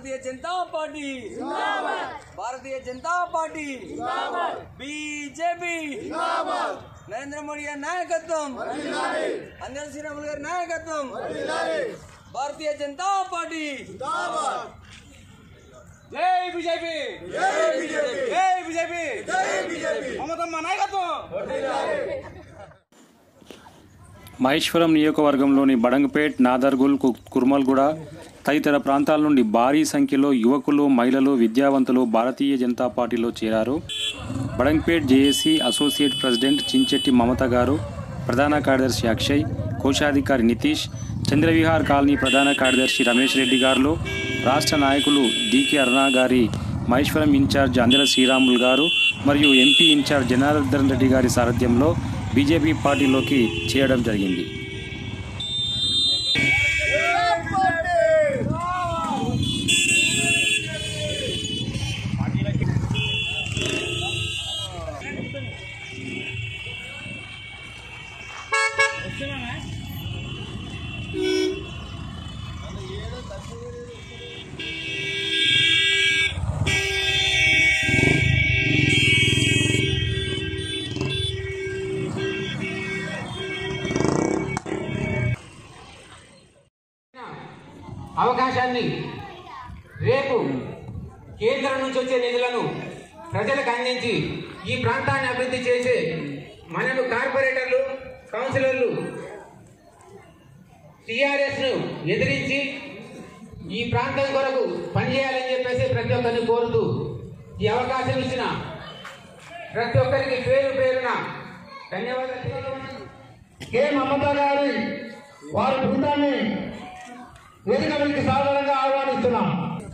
భారతీయ Janata party Bharatiya Janata party BJP Narendra Modi గారి నాయకత్వం అందరి శ్రీరాములు గారి నాయకత్వం భారతీయ జనతా పార్టీ జై బీజేపీ జై బీజేపీ మమతమ్మ నాయకత్వం మహేశ్వరం నియోజకవర్గంలోని బడంగపేట్ నాదర్గుల్ కు- కుర్మల్గూడ తదితర ప్రాంతాల నుండి భారీ సంఖ్యలో యువకులు మహిళలు విద్యావంతులు భారతీయ జనతా పార్టీలో చేరారు Badangpet JAC associate president Chinchetti Mamata గారు ప్రధాన కార్యదర్శి అక్షయ్ కోశాధికారి నితీష్ చంద్రవిహార్ కాలనీ ప్రధాన కార్యదర్శి రమేష్ రెడ్డి గారు రాష్ట్ర నాయకులు డికే అరుణ గారి మహేశ్వరం ఇన్ఛార్జ్ అందెల శ్రీరాములు గారు మరియు ఎంపీ ఇన్ఛార్జ్ జనార్దన్ రెడ్డి గారి సారథ్యంలో బీజేపీ పార్టీలోకి చేరడం జరిగింది అవకాశాన్ని రేపు కేంద్రం నుంచి వచ్చే నిధులను ప్రజలకు అందించి ఈ ప్రాంతాన్ని అభివృద్ధి చేసే మనలు కార్పొరేటర్లు కౌన్సిలర్లు టిఆర్ఎస్ ను ఎదిరించి ఈ ప్రాంతం కొరకు పనిచేయాలని చెప్పేసి ప్రతి ఒక్కరిని కోరుతూ ఈ అవకాశం ఇచ్చిన ప్రతి ఒక్కరికి పేరు పేరున ధన్యవాదాలు తెలియజేస్తున్నాను. కె మమత గారి వారి బృందాన్ని వేదిక మీదకి సాధారణంగా ఆహ్వానిస్తున్నాం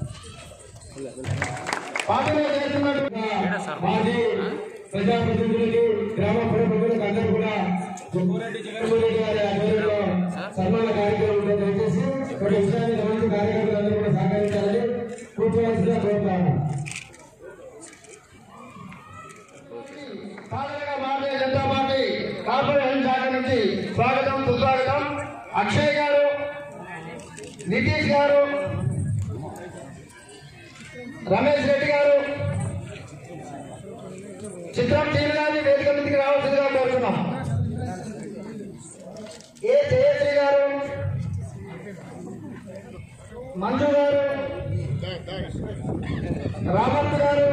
పార్టీలో చేస్తున్నటువంటి మాజీ ప్రజాప్రతినిధులకి గ్రామ ప్రజలకు అందరూ కూడా జగ్గారెడ్డి జగన్మోహన్ రెడ్డి గారి ఆధ్వర్యంలో సన్మాన కార్యక్రమం ఉంటుంది దయచేసి ఒక విషయాన్ని గమనించి కార్యకర్తలందరూ కూడా సహకరించాలని కూర్చోవలసిందిగా కోరుతాను సాధారణంగా భారతీయ జనతా పార్టీ కార్పొరేషన్ శాఖ నుంచి స్వాగతం సుస్వాగతం అక్షయ్ గారు నితీష్ గారు రమేష్ రెడ్డి గారు చిత్రం టీవీ గారిని వేదిక మీదకి రావాల్సిందిగా కోరుతున్నాం ఏ జయశ్రీ గారు మంజు గారు రామత్ గారు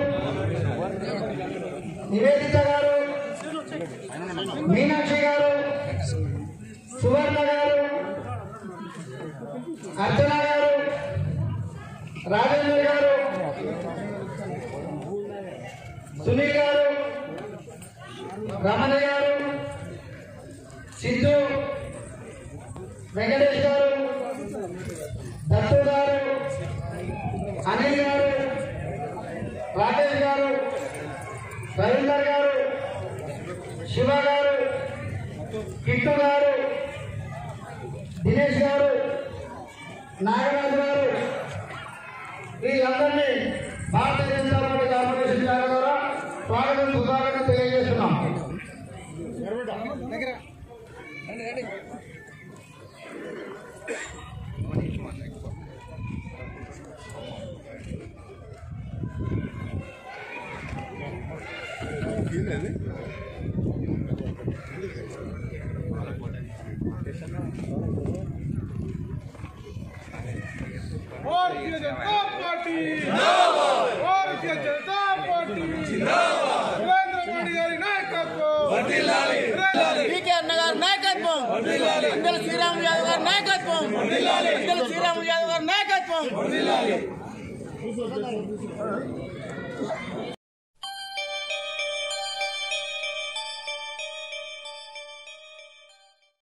నివేదిత గారు మీనాక్షి గారు సువర్ణ గారు అర్చన గారు రాజేందర్ గారు సునీల్ గారు రమణ గారు సిద్ధు వెంకటేష్ గారు దత్తు గారు అనిల్ గారు రాజేష్ గారు రవీందర్ గారు శివ గారు కిట్టు గారు దినేష్ గారు నాగరాజు గారు వీళ్ళందరినీ భారతీయ జనతా పార్టీ కార్పొరేషన్ శాఖ ద్వారా స్వాగతం సుస్వాగతం తెలియజేస్తున్నాం भारतीय जनता पार्टी భారతీయ జనతా పార్టీ నరేంద్ర మోడీ గారి నాయకత్వం పీకే అన్న గారి నాయకత్వం అందరి శ్రీరాములు యాదవ్ గారి నాయకత్వం అందరి శ్రీరాములు యాదవ్ గారి నాయకత్వం